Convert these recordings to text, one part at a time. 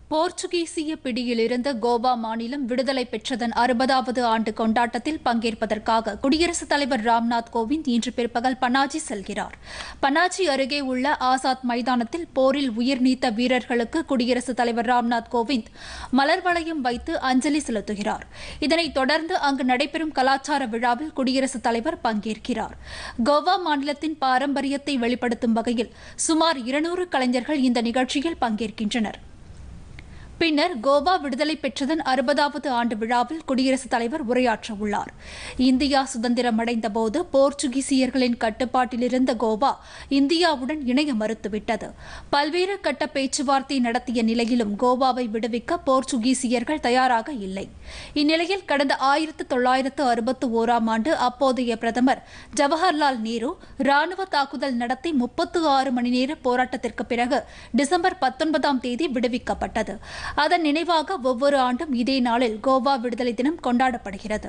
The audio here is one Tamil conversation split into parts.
போர்ச்சுகீசிய பிடியிலிருந்து கோவா மாநிலம் விடுதலை பெற்றதன் அறுபதாவது ஆண்டு கொண்டாட்டத்தில் பங்கேற்பதற்காக குடியரசுத் தலைவர் ராம்நாத் கோவிந்த் இன்று பிற்பகல் பனாஜி செல்கிறார் பனாஜி அருகே உள்ள ஆசாத் மைதானத்தில் போரில் உயிர் நீத்த வீரர்களுக்கு குடியரசுத் தலைவர் ராம்நாத் கோவிந்த் மலர் வளையம் வைத்து அஞ்சலி செலுத்துகிறார் இதனைத் தொடர்ந்து அங்கு நடைபெறும் கலாச்சார விழாவில் குடியரசுத் தலைவர் பங்கேற்கிறார் கோவா மாநிலத்தின் பாரம்பரியத்தை வெளிப்படுத்தும் வகையில் சுமார் இருநூறு கலைஞர்கள் இந்த நிகழ்ச்சியில் பங்கேற்கின்றனர் பின்னர் கோவா விடுதலை பெற்றதன் அறுபதாவது ஆண்டு விழாவில் குடியரசுத் தலைவர் உரையாற்ற உள்ளார் இந்தியா சுதந்திரம் அடைந்தபோது போர்ச்சுகீசியர்களின் கட்டுப்பாட்டில் இருந்த கோவா இந்தியாவுடன் இணைய மறுத்துவிட்டது பல்வேறு கட்ட பேச்சுவார்த்தை நடத்திய நிலையிலும் கோவாவை விடுவிக்க போர்ச்சுகீசியர்கள் தயாராக இல்லை இந்நிலையில் கடந்த ஆயிரத்து தொள்ளாயிரத்து அறுபத்து ஓராம் ஆண்டு அப்போதைய பிரதமர் ஜவஹர்லால் நேரு ராணுவ தாக்குதல் நடத்தி முப்பத்து ஆறு மணி நேர போராட்டத்திற்கு பிறகு டிசம்பர் பத்தொன்பதாம் தேதி விடுவிக்கப்பட்டது அதன் நினைவாக ஒவ்வொரு ஆண்டும் இதே நாளில் கோவா விடுதலை தினம் கொண்டாடப்படுகிறது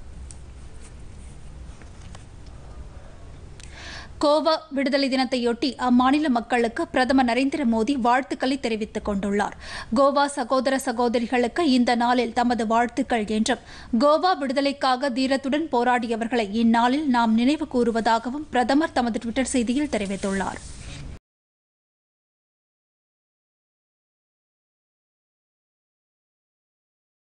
கோவா விடுதலை தினத்தையொட்டி அம்மாநில மக்களுக்கு பிரதமர் நரேந்திர மோடி வாழ்த்துக்களை தெரிவித்துக் கொண்டுள்ளார் கோவா சகோதர சகோதரிகளுக்கு இந்த நாளில் தமது வாழ்த்துக்கள் என்றும் கோவா விடுதலைக்காக தீரத்துடன் போராடியவர்களை இந்நாளில் நாம் நினைவு கூறுவதாகவும் பிரதமர் தமது டுவிட்டர் செய்தியில் தெரிவித்துள்ளார்